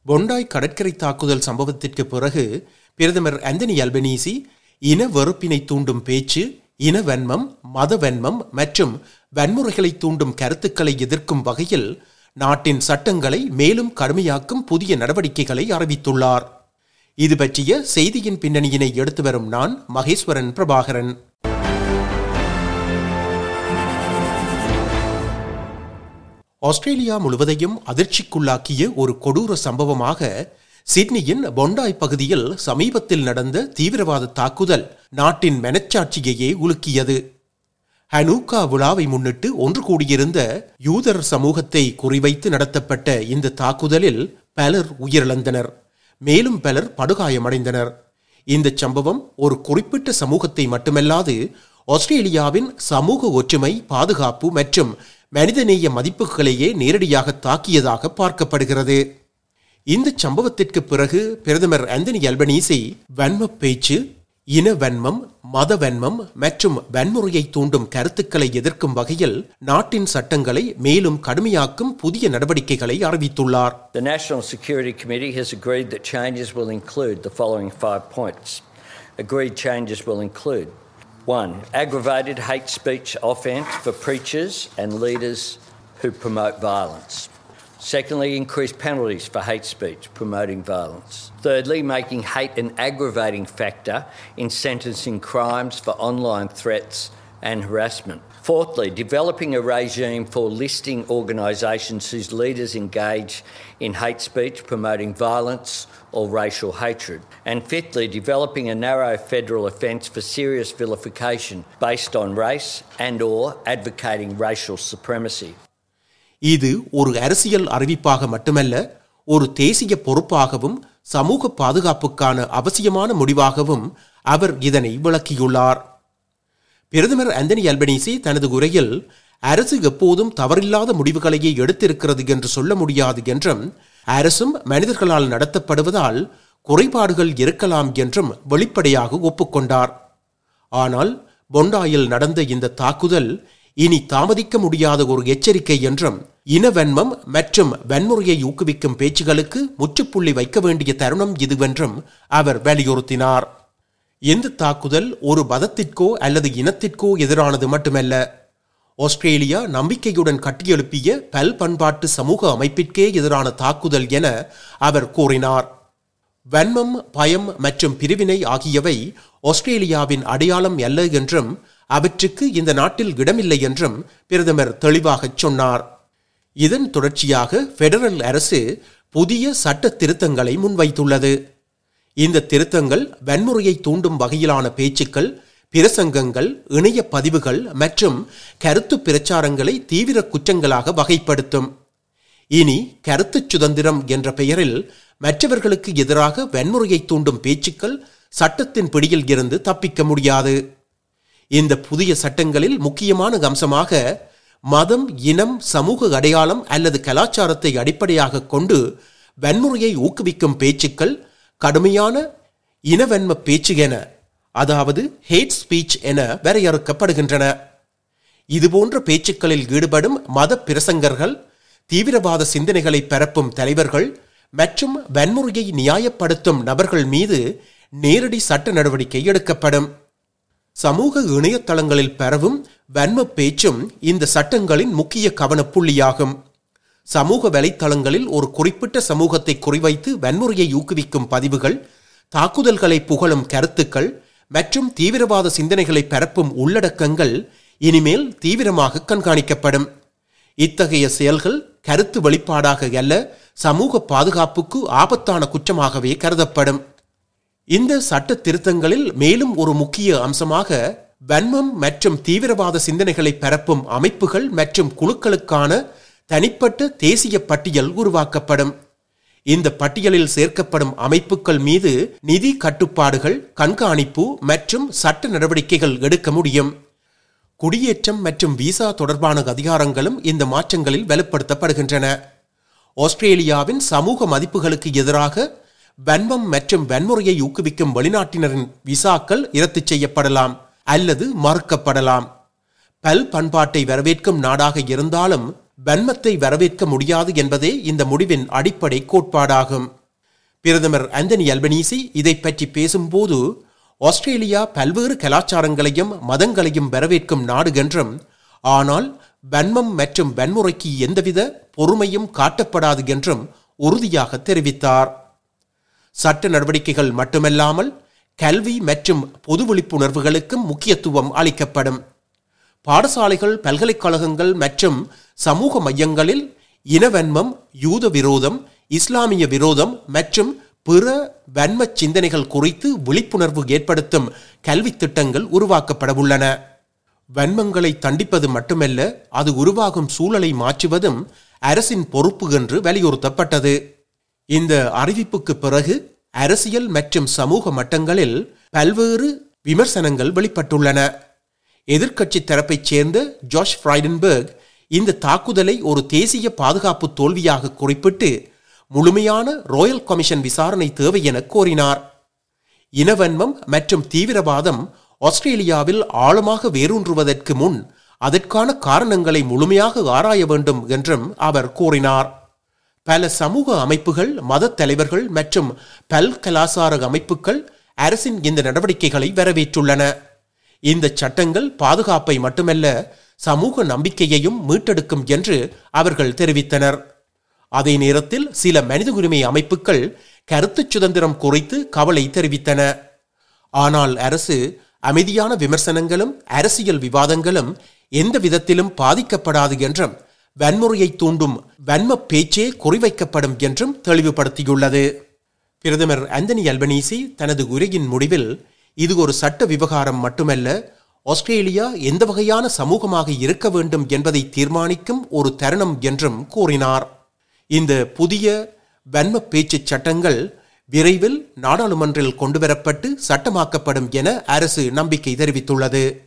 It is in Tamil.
பொண்டாய் கடற்கரை தாக்குதல் சம்பவத்திற்கு பிறகு பிரதமர் அந்தனி அல்பனீசி இன வெறுப்பினை தூண்டும் பேச்சு இன வன்மம் மத வன்மம் மற்றும் வன்முறைகளை தூண்டும் கருத்துக்களை எதிர்க்கும் வகையில் நாட்டின் சட்டங்களை மேலும் கடுமையாக்கும் புதிய நடவடிக்கைகளை அறிவித்துள்ளார் இது பற்றிய செய்தியின் பின்னணியினை எடுத்து வரும் நான் மகேஸ்வரன் பிரபாகரன் ஆஸ்திரேலியா முழுவதையும் அதிர்ச்சிக்குள்ளாக்கிய ஒரு கொடூர சம்பவமாக சிட்னியின் பொண்டாய் பகுதியில் சமீபத்தில் நடந்த தீவிரவாத தாக்குதல் நாட்டின் மனச்சாட்சியையே உலுக்கியது ஹனூக்கா விழாவை முன்னிட்டு ஒன்று கூடியிருந்த யூதர் சமூகத்தை குறிவைத்து நடத்தப்பட்ட இந்த தாக்குதலில் பலர் உயிரிழந்தனர் மேலும் பலர் படுகாயமடைந்தனர் இந்த சம்பவம் ஒரு குறிப்பிட்ட சமூகத்தை மட்டுமல்லாது ஆஸ்திரேலியாவின் சமூக ஒற்றுமை பாதுகாப்பு மற்றும் மனிதநேய மதிப்புகளையே நேரடியாக தாக்கியதாக பார்க்கப்படுகிறது இந்த சம்பவத்திற்கு பிறகு பிரதமர் அந்தனி அல்பனீசி வன்ம பேச்சு இன வன்மம் மத வன்மம் மற்றும் வன்முறையை தூண்டும் கருத்துக்களை எதிர்க்கும் வகையில் நாட்டின் சட்டங்களை மேலும் கடுமையாக்கும் புதிய நடவடிக்கைகளை அறிவித்துள்ளார் The National Security Committee has agreed that changes will include the following five points. Agreed changes will include one, aggravated hate speech offence for preachers and leaders who promote violence. Secondly, increased penalties for hate speech promoting violence. Thirdly, making hate an aggravating factor in sentencing crimes for online threats and harassment. Fourthly, developing a regime for listing organisations whose leaders engage in hate speech promoting violence or racial hatred. And fifthly, developing a narrow federal offence for serious vilification based on race and or advocating racial supremacy. இது ஒரு அரசியல் அறிவிப்பாக மட்டுமல்ல ஒரு தேசிய பொறுப்பாகவும் சமூக பாதுகாப்புக்கான அவசியமான முடிவாகவும் அவர் இதனை விளக்கியுள்ளார் பிரதமர் அந்தனி அல்பனீசி தனது உரையில் அரசு எப்போதும் தவறில்லாத முடிவுகளையே எடுத்திருக்கிறது என்று சொல்ல முடியாது என்றும் அரசும் மனிதர்களால் நடத்தப்படுவதால் குறைபாடுகள் இருக்கலாம் என்றும் வெளிப்படையாக ஒப்புக்கொண்டார் ஆனால் பொண்டாயில் நடந்த இந்த தாக்குதல் இனி தாமதிக்க முடியாத ஒரு எச்சரிக்கை என்றும் இனவன்மம் மற்றும் வன்முறையை ஊக்குவிக்கும் பேச்சுகளுக்கு முற்றுப்புள்ளி வைக்க வேண்டிய தருணம் இதுவென்றும் அவர் வலியுறுத்தினார் இந்த தாக்குதல் ஒரு மதத்திற்கோ அல்லது இனத்திற்கோ எதிரானது மட்டுமல்ல ஆஸ்திரேலியா நம்பிக்கையுடன் கட்டியெழுப்பிய பல் பண்பாட்டு சமூக அமைப்பிற்கே எதிரான தாக்குதல் என அவர் கூறினார் வன்மம் பயம் மற்றும் பிரிவினை ஆகியவை ஆஸ்திரேலியாவின் அடையாளம் அல்ல என்றும் அவற்றுக்கு இந்த நாட்டில் இடமில்லை என்றும் பிரதமர் தெளிவாகச் சொன்னார் இதன் தொடர்ச்சியாக பெடரல் அரசு புதிய சட்ட திருத்தங்களை முன்வைத்துள்ளது இந்த திருத்தங்கள் வன்முறையை தூண்டும் வகையிலான பேச்சுக்கள் பிரசங்கங்கள் இணைய பதிவுகள் மற்றும் கருத்து பிரச்சாரங்களை தீவிர குற்றங்களாக வகைப்படுத்தும் இனி கருத்து சுதந்திரம் என்ற பெயரில் மற்றவர்களுக்கு எதிராக வன்முறையை தூண்டும் பேச்சுக்கள் சட்டத்தின் பிடியில் இருந்து தப்பிக்க முடியாது இந்த புதிய சட்டங்களில் முக்கியமான அம்சமாக மதம் இனம் சமூக அடையாளம் அல்லது கலாச்சாரத்தை அடிப்படையாக கொண்டு வன்முறையை ஊக்குவிக்கும் பேச்சுக்கள் கடுமையான இனவன்ம பேச்சு என அதாவது ஹேட் ஸ்பீச் என வரையறுக்கப்படுகின்றன இதுபோன்ற பேச்சுக்களில் ஈடுபடும் மத பிரசங்கர்கள் தீவிரவாத சிந்தனைகளை பரப்பும் தலைவர்கள் மற்றும் வன்முறையை நியாயப்படுத்தும் நபர்கள் மீது நேரடி சட்ட நடவடிக்கை எடுக்கப்படும் சமூக இணையதளங்களில் பரவும் வன்ம பேச்சும் இந்த சட்டங்களின் முக்கிய கவனப்புள்ளியாகும் சமூக வலைத்தளங்களில் ஒரு குறிப்பிட்ட சமூகத்தை குறிவைத்து வன்முறையை ஊக்குவிக்கும் பதிவுகள் தாக்குதல்களை புகழும் கருத்துக்கள் மற்றும் தீவிரவாத சிந்தனைகளை பரப்பும் உள்ளடக்கங்கள் இனிமேல் தீவிரமாக கண்காணிக்கப்படும் இத்தகைய செயல்கள் கருத்து வெளிப்பாடாக அல்ல சமூக பாதுகாப்புக்கு ஆபத்தான குற்றமாகவே கருதப்படும் இந்த சட்ட திருத்தங்களில் மேலும் ஒரு முக்கிய அம்சமாக வன்மம் மற்றும் தீவிரவாத சிந்தனைகளை பரப்பும் அமைப்புகள் மற்றும் குழுக்களுக்கான தனிப்பட்ட தேசிய பட்டியல் உருவாக்கப்படும் இந்த பட்டியலில் சேர்க்கப்படும் அமைப்புகள் மீது நிதி கட்டுப்பாடுகள் கண்காணிப்பு மற்றும் சட்ட நடவடிக்கைகள் எடுக்க முடியும் குடியேற்றம் மற்றும் விசா தொடர்பான அதிகாரங்களும் இந்த மாற்றங்களில் வலுப்படுத்தப்படுகின்றன ஆஸ்திரேலியாவின் சமூக மதிப்புகளுக்கு எதிராக வன்மம் மற்றும் வன்முறையை ஊக்குவிக்கும் வெளிநாட்டினரின் விசாக்கள் இரத்து செய்யப்படலாம் அல்லது மறுக்கப்படலாம் பல் பண்பாட்டை வரவேற்கும் நாடாக இருந்தாலும் வன்மத்தை வரவேற்க முடியாது என்பதே இந்த முடிவின் அடிப்படை கோட்பாடாகும் பிரதமர் அந்தனி அல்பனீசி இதை பற்றி பேசும்போது ஆஸ்திரேலியா பல்வேறு கலாச்சாரங்களையும் மதங்களையும் வரவேற்கும் நாடு என்றும் ஆனால் வன்மம் மற்றும் வன்முறைக்கு எந்தவித பொறுமையும் காட்டப்படாது என்றும் உறுதியாக தெரிவித்தார் சட்ட நடவடிக்கைகள் மட்டுமல்லாமல் கல்வி மற்றும் பொது விழிப்புணர்வுகளுக்கும் முக்கியத்துவம் அளிக்கப்படும் பாடசாலைகள் பல்கலைக்கழகங்கள் மற்றும் சமூக மையங்களில் இனவன்மம் யூத விரோதம் இஸ்லாமிய விரோதம் மற்றும் பிற வன்ம சிந்தனைகள் குறித்து விழிப்புணர்வு ஏற்படுத்தும் கல்வி திட்டங்கள் உருவாக்கப்படவுள்ளன வன்மங்களை தண்டிப்பது மட்டுமல்ல அது உருவாகும் சூழலை மாற்றுவதும் அரசின் பொறுப்பு என்று வலியுறுத்தப்பட்டது இந்த அறிவிப்புக்கு பிறகு அரசியல் மற்றும் சமூக மட்டங்களில் பல்வேறு விமர்சனங்கள் வெளிப்பட்டுள்ளன எதிர்க்கட்சி தரப்பைச் சேர்ந்த ஜாஷ் ஃப்ரைடன்பர்க் இந்த தாக்குதலை ஒரு தேசிய பாதுகாப்பு தோல்வியாக குறிப்பிட்டு முழுமையான ராயல் கமிஷன் விசாரணை தேவை என கோரினார் இனவன்மம் மற்றும் தீவிரவாதம் ஆஸ்திரேலியாவில் ஆழமாக வேரூன்றுவதற்கு முன் அதற்கான காரணங்களை முழுமையாக ஆராய வேண்டும் என்றும் அவர் கூறினார் பல சமூக அமைப்புகள் மத தலைவர்கள் மற்றும் பல்கலாசார அமைப்புகள் அரசின் இந்த நடவடிக்கைகளை வரவேற்றுள்ளன இந்த சட்டங்கள் பாதுகாப்பை மட்டுமல்ல சமூக நம்பிக்கையையும் மீட்டெடுக்கும் என்று அவர்கள் தெரிவித்தனர் அதே நேரத்தில் சில மனித உரிமை அமைப்புகள் கருத்து சுதந்திரம் குறித்து கவலை தெரிவித்தன ஆனால் அரசு அமைதியான விமர்சனங்களும் அரசியல் விவாதங்களும் எந்த விதத்திலும் பாதிக்கப்படாது என்றும் வன்முறையை தூண்டும் வன்ம பேச்சே குறிவைக்கப்படும் என்றும் தெளிவுபடுத்தியுள்ளது பிரதமர் அந்தனி அல்பனீசி தனது உரையின் முடிவில் இது ஒரு சட்ட விவகாரம் மட்டுமல்ல ஆஸ்திரேலியா எந்த வகையான சமூகமாக இருக்க வேண்டும் என்பதை தீர்மானிக்கும் ஒரு தருணம் என்றும் கூறினார் இந்த புதிய வன்ம பேச்சு சட்டங்கள் விரைவில் நாடாளுமன்றில் கொண்டுவரப்பட்டு சட்டமாக்கப்படும் என அரசு நம்பிக்கை தெரிவித்துள்ளது